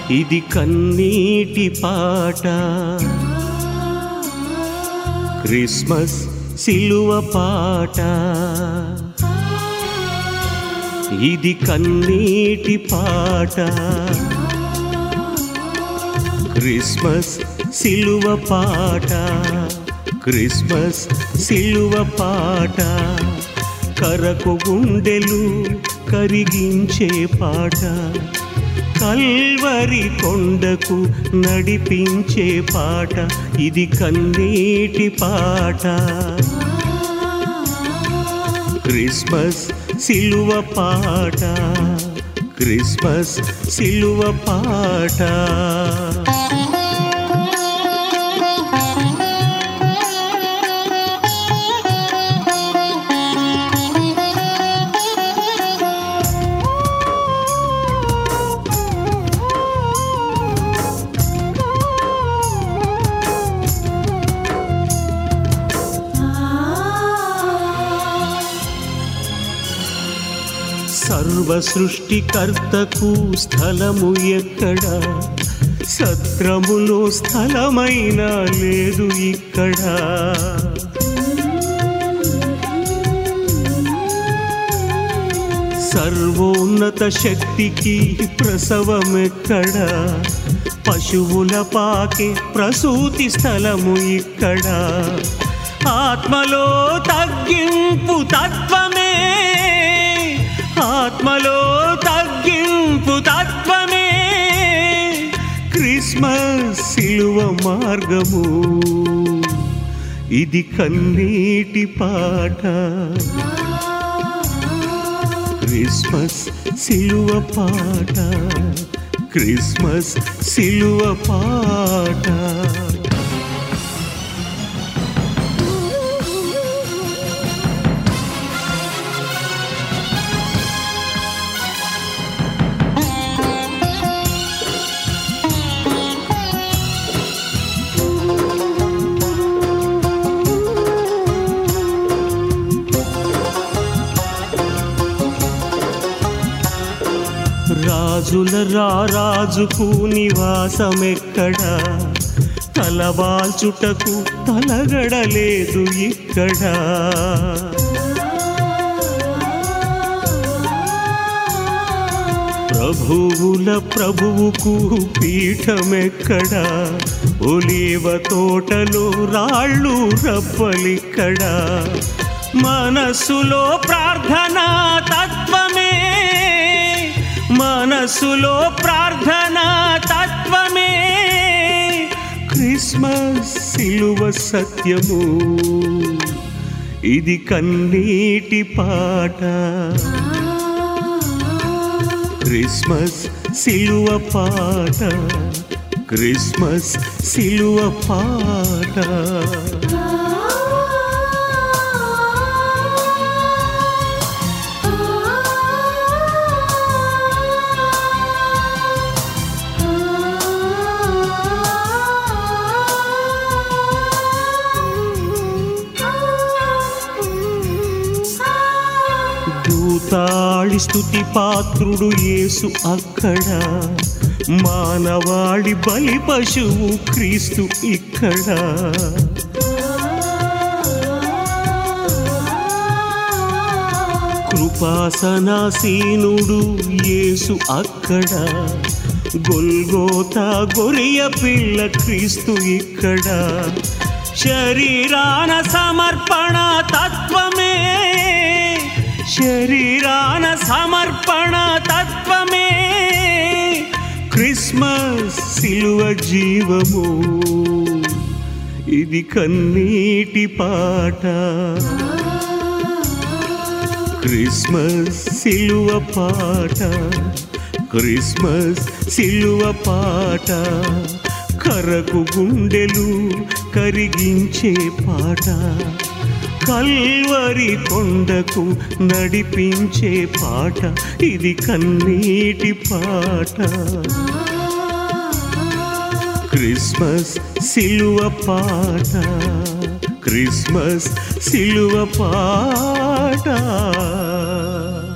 ఇది కన్నీటి పాట క్రిస్మస్ సిలువ పాట ఇది కన్నీటి పాట క్రిస్మస్ సిలువ పాట క్రిస్మస్ సిలువ పాట కరకు గుండెలు కరిగించే పాట కల్వరి కొండకు నడిపించే పాట ఇది కన్నీటి పాట క్రిస్మస్ సిలువ పాట క్రిస్మస్ సిలువ పాట సర్వ సృష్టికర్తకు స్థలము ఎక్కడ సత్రములో స్థలమైనా లేదు ఇక్కడ సర్వోన్నత శక్తికి ప్రసవమెక్కడ పశువుల పాకే ప్రసూతి స్థలము ఇక్కడ ఆత్మలో తగ్గింపు తత్వమే ఆత్మలో తగ్గింపు తత్వమే క్రిస్మస్ సిలువ మార్గము ఇది కన్నీటి పాట క్రిస్మస్ సిలువ పాట క్రిస్మస్ సిలువ పాట రాజుల రారాజుకు నివాసమెక్కడ తలవాల్చుటకు తలగడలేదు ఇక్కడ ప్రభువుల ప్రభువుకు పీఠమెక్కడ ఒలీవ తోటలో రాళ్ళు రబ్బలిక్కడ మనసులో ప్రార్థనా తత్వమే మనసులో ప్రార్థనా తత్వమే క్రిస్మస్ సిలువ సత్యము ఇది కన్నీటి పాట క్రిస్మస్ సిలువ పాట క్రిస్మస్ సిలువ పాట దూతాళి స్థుతి పాత్రుడు యేసు అక్కడ మానవాళి బలి పశువు క్రీస్తు ఇక్కడ కృపాసనాసీనుడు యేసు అక్కడ గొల్గోతా గొరియ పిల్ల క్రీస్తు ఇక్కడ శరీరాన సమర్పణ తత్వమే శరీరాన సమర్పణ తత్వమే క్రిస్మస్ సిలువ జీవము ఇది కన్నీటి పాట క్రిస్మస్ సిలువ పాట క్రిస్మస్ సిలువ పాట కరకు గుండెలు కరిగించే పాట కల్వరి కొండకు నడిపించే పాట ఇది కన్నీటి పాట క్రిస్మస్ సిలువ పాట క్రిస్మస్ సిలువ పాట